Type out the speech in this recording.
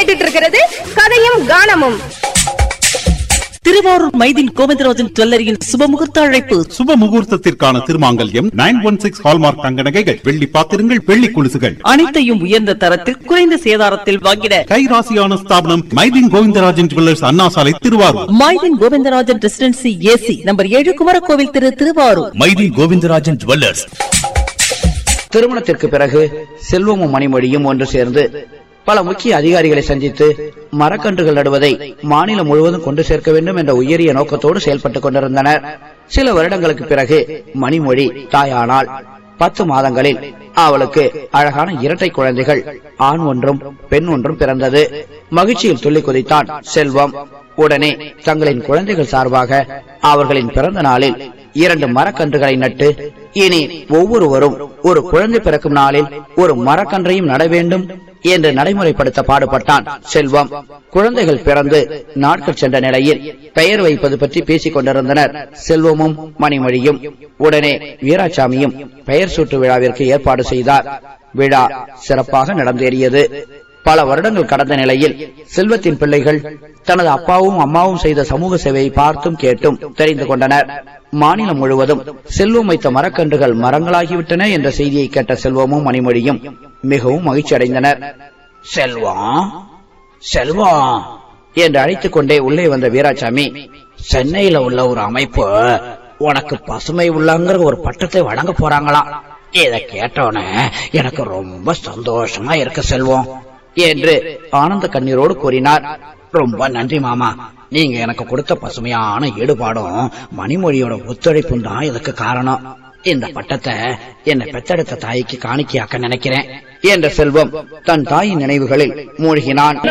கேட்டுட்டு இருக்கிறது கதையும் கானமும் திருவாரூர் மைதின் கோவிந்தராஜன் ஜுவல்லரியின் சுபமுகூர்த்த அழைப்பு சுப முகூர்த்தத்திற்கான திருமாங்கல்யம் நைன் ஒன் சிக்ஸ் ஹால்மார்க் தங்க நகைகள் வெள்ளி பாத்திரங்கள் வெள்ளி கொலுசுகள் அனைத்தையும் உயர்ந்த தரத்தில் குறைந்த சேதாரத்தில் வாங்கிட கைராசியான ஸ்தாபனம் Mydeen Govindarajan jewellers Anna Salai Thiruvarur Maideen Govindarajan residency A C number ஏழு குமரகோவில் திரு திருவாரூர் மைதின் கோவிந்தராஜன் ஜுவல்லர்ஸ் திருமணத்திற்கு பிறகு செல்வமும் மணிமொழியும் ஒன்று சேர்ந்து பல முக்கிய அதிகாரிகளை சந்தித்து மரக்கன்றுகள் நடுவதை மாநிலம் முழுவதும் கொண்டு சேர்க்க வேண்டும் என்ற உயரிய நோக்கத்தோடு செயல்பட்டுக் கொண்டிருந்தனர் சில வருடங்களுக்கு பிறகு மணிமொழி தாயானாள் பத்து மாதங்களில் அவளுக்கு அழகான இரட்டை குழந்தைகள் ஆண் ஒன்றும் பெண் ஒன்றும் பிறந்தது மகிழ்ச்சியில் துள்ளி குதித்தான் செல்வம் உடனே தங்களின் குழந்தைகள் சார்பாக அவர்களின் பிறந்த நாளில் இரண்டு மரக்கன்றுகளை நட்டு இனி ஒவ்வொருவரும் ஒரு குழந்தை பிறக்கும் நாளில் ஒரு மரக்கன்றையும் நட வேண்டும் என்று நடைமுறைப்படுத்த பாடுபட்டான் செல்வம் குழந்தைகள் பிறந்து நாட்கள் சென்ற நிலையில் பெயர் வைப்பது பற்றி பேசிக் கொண்டிருந்தனர் செல்வமும் மணிமொழியும் உடனே வீராசாமியும் பெயர் சூட்டு விழாவிற்கு ஏற்பாடு செய்தார் விழா சிறப்பாக நடந்தேறியது பல வருடங்கள் கடந்த நிலையில் செல்வத்தின் பிள்ளைகள் தனது அப்பாவும் அம்மாவும் செய்த சமூக சேவையை பார்த்தும் கேட்டும் தெரிந்து கொண்டனர் மாநிலம் முழுவதும் செல்வம் வைத்த மரக்கன்றுகள் மரங்களாகிவிட்டன என்ற செய்தியை கேட்ட செல்வமும் மணிமொழியும் மிகவும் மகிழ்ச்சி அடைந்தனர் செல்வம் செல்வம் என்று அழைத்துக் கொண்டே உள்ளே வந்த வீராசாமி சென்னையில உள்ள ஒரு அமைப்பு உனக்கு பசுமை உள்ளங்கிற ஒரு பட்டத்தை வழங்க போறாங்களாம் இத கேட்டோன்னே எனக்கு ரொம்ப சந்தோஷமா இருக்கு செல்வம் என்று ஆனந்த கண்ணீரோடு கூறினார் ரொம்ப நன்றி மாமா நீங்க எனக்கு கொடுத்த பசுமையான ஈடுபாடும் மணிமொழியோட ஒத்துழைப்பும் தான் இதுக்கு காரணம் இந்த பட்டத்தை என்னை பெத்தெடுத்த தாய்க்கு காணிக்கையாக்க நினைக்கிறேன் என்ற செல்வம் தன் தாயின் நினைவுகளில் மூழ்கினான்